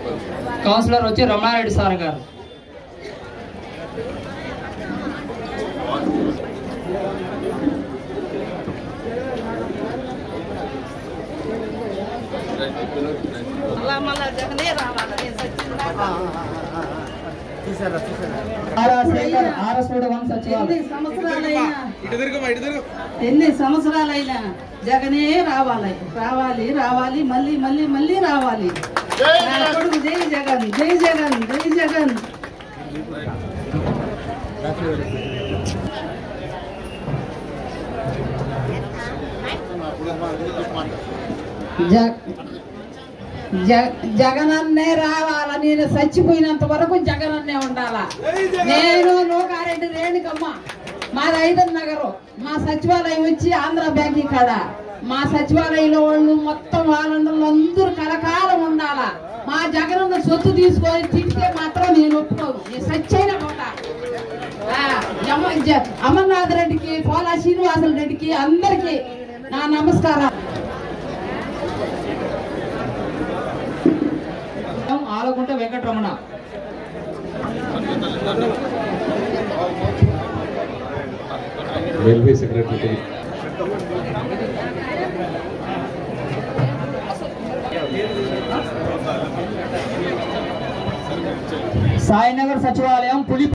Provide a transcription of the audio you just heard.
councillor వచ్చి Ramanareddy sir గారు మళ్ళా మళ్ళా జగనే రావాలి నేను సచ్చినా ఆర్ఎస్ వన్ ఎన్ని సంవత్సరాలైనా ఎన్ని సంవత్సరాలైనా జగనే రావాలి రావాలి రావాలి మళ్ళీ మళ్ళీ మళ్ళీ రావాలి నా కొడుకు జై జగన్ జై జగన్ జై జగన్ జగనన్నే రావాలా నేను చచ్చిపోయినంత వరకు జగనన్నే ఉండాలా నేను నూకారెడ్డి రేణుకమ్మ మాది ఐదర్ నగరు మా సచివాలయం వచ్చి ఆంధ్ర బ్యాంక్ కాడ మా సచివాలయంలో వాళ్ళు మొత్తం వాళ్ళందరూ అందరూ కలకాలం ఉండాలా మా జగనన్న సొత్తు తీసుకొని తింటే మాత్రం నేను ఒప్పుకోను నేను సచ్చైన పోతా ఆ, జమ- జ- అమర్నాథ్ రెడ్డికి పోలా శ్రీనివాసుల రెడ్డికి అందరికి నా నమస్కారం ఆలకుంట వెంకటరమణ రైల్వే సెక్రటరీ సాయినగర్ సచివాలయం పులి